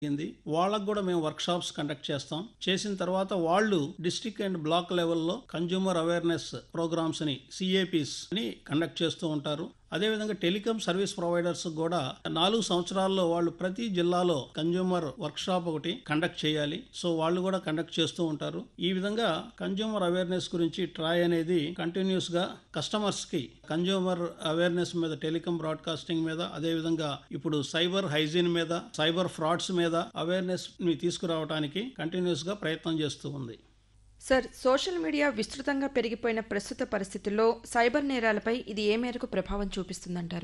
జరిగింది వాళ్ళకు కూడా మేము వర్క్ షాప్స్ కండక్ట్ చేస్తాం చేసిన తర్వాత వాళ్ళు డిస్ట్రిక్ట్ అండ్ బ్లాక్ లెవెల్లో కన్జ్యూమర్ అవేర్నెస్ ప్రోగ్రామ్స్ ని సిఏపిస్ ని కండక్ట్ చేస్తూ ఉంటారు అదేవిధంగా టెలికాం సర్వీస్ ప్రొవైడర్స్ కూడా నాలుగు సంవత్సరాల్లో వాళ్ళు ప్రతి జిల్లాలో కన్జ్యూమర్ వర్క్ షాప్ ఒకటి కండక్ట్ చేయాలి సో వాళ్ళు కూడా కండక్ట్ చేస్తూ ఉంటారు ఈ విధంగా కన్జ్యూమర్ అవేర్నెస్ గురించి ట్రాయ్ అనేది కంటిన్యూస్ గా కస్టమర్స్ కి కన్జ్యూమర్ అవేర్నెస్ మీద టెలికాం బ్రాడ్కాస్టింగ్ మీద అదేవిధంగా ఇప్పుడు సైబర్ హైజీన్ మీద సైబర్ ఫ్రాడ్స్ మీద అవేర్నెస్ ని తీసుకురావడానికి కంటిన్యూస్ గా ప్రయత్నం చేస్తూ ఉంది సార్ సోషల్ మీడియా విస్తృతంగా పెరిగిపోయిన ప్రస్తుత పరిస్థితుల్లో సైబర్ నేరాలపై ఇది ఏ మేరకు ప్రభావం చూపిస్తుందంటారు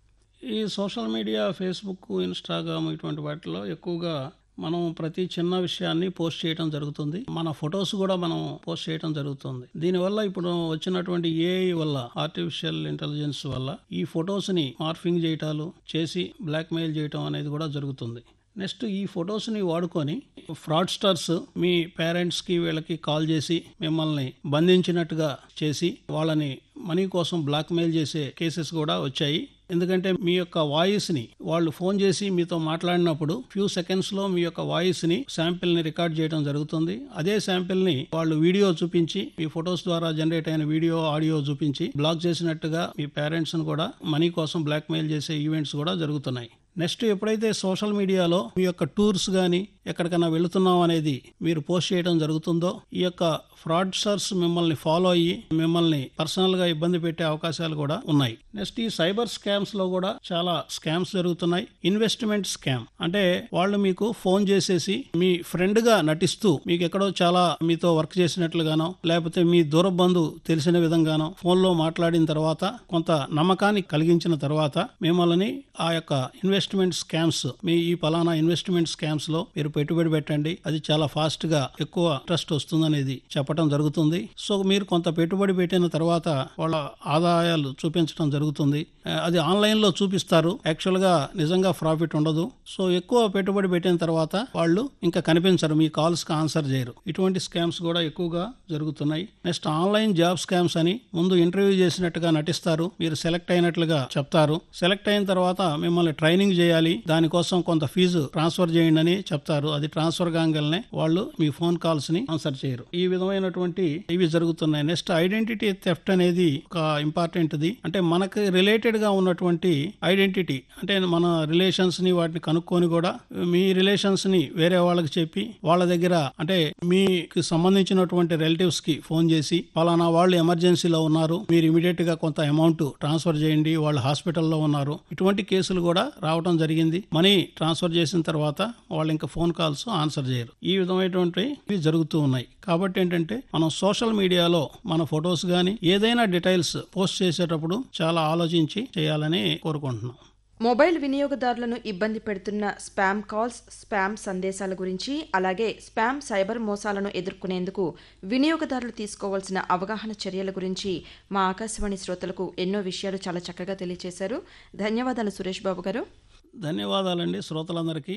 ఈ సోషల్ మీడియా ఫేస్బుక్ ఇన్స్టాగ్రామ్ ఇటువంటి వాటిలో ఎక్కువగా మనం ప్రతి చిన్న విషయాన్ని పోస్ట్ చేయడం జరుగుతుంది మన ఫొటోస్ కూడా మనం పోస్ట్ చేయడం జరుగుతుంది దీనివల్ల ఇప్పుడు వచ్చినటువంటి ఏఐ వల్ల ఆర్టిఫిషియల్ ఇంటెలిజెన్స్ వల్ల ఈ ఫొటోస్ ని మార్ఫింగ్ చేయటాలు చేసి బ్లాక్మెయిల్ చేయటం అనేది కూడా జరుగుతుంది నెక్స్ట్ ఈ ఫొటోస్ని వాడుకొని ఫ్రాడ్స్టర్స్ మీ పేరెంట్స్కి వీళ్ళకి కాల్ చేసి మిమ్మల్ని బంధించినట్టుగా చేసి వాళ్ళని మనీ కోసం బ్లాక్మెయిల్ చేసే కేసెస్ కూడా వచ్చాయి ఎందుకంటే మీ యొక్క వాయిస్ ని వాళ్ళు ఫోన్ చేసి మీతో మాట్లాడినప్పుడు ఫ్యూ సెకండ్స్ లో మీ యొక్క వాయిస్ ని శాంపిల్ ని రికార్డ్ చేయడం జరుగుతుంది అదే శాంపిల్ ని వాళ్ళు వీడియో చూపించి మీ ఫొటోస్ ద్వారా జనరేట్ అయిన వీడియో ఆడియో చూపించి బ్లాక్ చేసినట్టుగా మీ పేరెంట్స్ ని కూడా మనీ కోసం బ్లాక్మెయిల్ చేసే ఈవెంట్స్ కూడా జరుగుతున్నాయి నెక్స్ట్ ఎప్పుడైతే సోషల్ మీడియాలో మీ యొక్క టూర్స్ కానీ ఎక్కడికైనా వెళుతున్నాం అనేది మీరు పోస్ట్ చేయడం జరుగుతుందో ఈ యొక్క ఫ్రాడ్స్టర్స్ మిమ్మల్ని ఫాలో అయ్యి మిమ్మల్ని పర్సనల్ గా ఇబ్బంది పెట్టే అవకాశాలు కూడా ఉన్నాయి నెక్స్ట్ ఈ సైబర్ స్కామ్స్ లో కూడా చాలా స్కామ్స్ జరుగుతున్నాయి ఇన్వెస్ట్మెంట్ స్కామ్ అంటే వాళ్ళు మీకు ఫోన్ చేసేసి మీ ఫ్రెండ్ గా నటిస్తూ మీకు ఎక్కడో చాలా మీతో వర్క్ చేసినట్లుగానో లేకపోతే మీ దూర బంధు తెలిసిన విధంగానో ఫోన్ లో మాట్లాడిన తర్వాత కొంత నమ్మకాన్ని కలిగించిన తర్వాత మిమ్మల్ని ఆ యొక్క ఇన్వెస్ట్మెంట్ స్కామ్స్ మీ ఈ పలానా ఇన్వెస్ట్మెంట్ స్కామ్స్ లో మీరు పెట్టుబడి పెట్టండి అది చాలా ఫాస్ట్ గా ఎక్కువ ట్రస్ట్ వస్తుందనేది చెప్పడం జరుగుతుంది సో మీరు కొంత పెట్టుబడి పెట్టిన తర్వాత వాళ్ళ ఆదాయాలు చూపించడం జరుగుతుంది ఆ, అది ఆన్లైన్ లో చూపిస్తారు యాక్చువల్ గా నిజంగా ప్రాఫిట్ ఉండదు సో ఎక్కువ పెట్టుబడి పెట్టిన తర్వాత వాళ్ళు ఇంకా కనిపించరు మీ కాల్స్ కి ఆన్సర్ చేయరు ఇటువంటి స్కామ్స్ కూడా ఎక్కువగా జరుగుతున్నాయి నెక్స్ట్ ఆన్లైన్ జాబ్ స్కామ్స్ అని ముందు ఇంటర్వ్యూ చేసినట్టుగా నటిస్తారు మీరు సెలెక్ట్ అయినట్లుగా చెప్తారు సెలెక్ట్ అయిన తర్వాత మిమ్మల్ని ట్రైనింగ్ చేయాలి దానికోసం కొంత ఫీజు ట్రాన్స్ఫర్ చేయండి అని చెప్తారు అది ట్రాన్స్ఫర్ కాగానే వాళ్ళు మీ ఫోన్ కాల్స్ ని ఆన్సర్ చేయరు ఈ విధమైనటువంటి ఇవి జరుగుతున్నాయి నెక్స్ట్ ఐడెంటిటీ థెఫ్ట్ అనేది ఒక ఇంపార్టెంట్ ది అంటే మనకి రిలేటెడ్ గా ఉన్నటువంటి ఐడెంటిటీ అంటే మన రిలేషన్స్ ని వాటిని కనుక్కొని కూడా మీ రిలేషన్స్ ని వేరే వాళ్ళకి చెప్పి వాళ్ళ దగ్గర అంటే మీకు సంబంధించినటువంటి రిలేటివ్స్ కి ఫోన్ చేసి పలానా వాళ్ళు ఎమర్జెన్సీలో ఉన్నారు మీరు ఇమీడియట్ గా కొంత అమౌంట్ ట్రాన్స్ఫర్ చేయండి వాళ్ళు హాస్పిటల్లో ఉన్నారు ఇటువంటి కేసులు కూడా రావడం జరిగింది మనీ ట్రాన్స్ఫర్ చేసిన తర్వాత వాళ్ళు ఇంకా ఫోన్ కాల్స్ ఆన్సర్ చేయరు ఈ విధమైనటువంటి ఇవి జరుగుతూ ఉన్నాయి కాబట్టి ఏంటంటే మనం సోషల్ మీడియాలో మన ఫొటోస్ కానీ ఏదైనా డీటెయిల్స్ పోస్ట్ చేసేటప్పుడు చాలా ఆలోచించి చేయాలని కోరుకుంటున్నాం మొబైల్ వినియోగదారులను ఇబ్బంది పెడుతున్న స్పామ్ కాల్స్ స్పామ్ సందేశాల గురించి అలాగే స్పామ్ సైబర్ మోసాలను ఎదుర్కొనేందుకు వినియోగదారులు తీసుకోవాల్సిన అవగాహన చర్యల గురించి మా ఆకాశవాణి శ్రోతలకు ఎన్నో విషయాలు చాలా చక్కగా తెలియజేశారు ధన్యవాదాలు సురేష్ బాబు గారు ధన్యవాదాలండి శ్రోతలందరికీ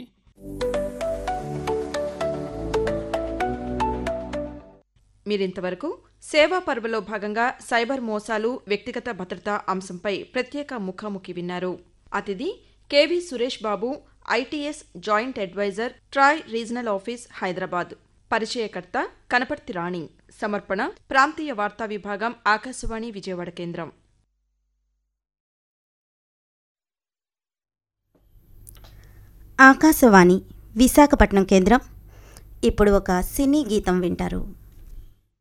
మీరింతవరకు సేవా పర్వలో భాగంగా సైబర్ మోసాలు వ్యక్తిగత భద్రత అంశంపై ప్రత్యేక ముఖాముఖి విన్నారు అతిథి K V Suresh Babu ITS joint adviser TRAI regional office Hyderabad పరిచయకర్త కనపర్తి రాణి సమర్పణ ప్రాంతీయ వార్తా విభాగం ఆకాశవాణి విజయవాడ కేంద్రం ఆకాశవాణి విశాఖపట్నం కేంద్రం ఇప్పుడు ఒక సినీ గీతం వింటారు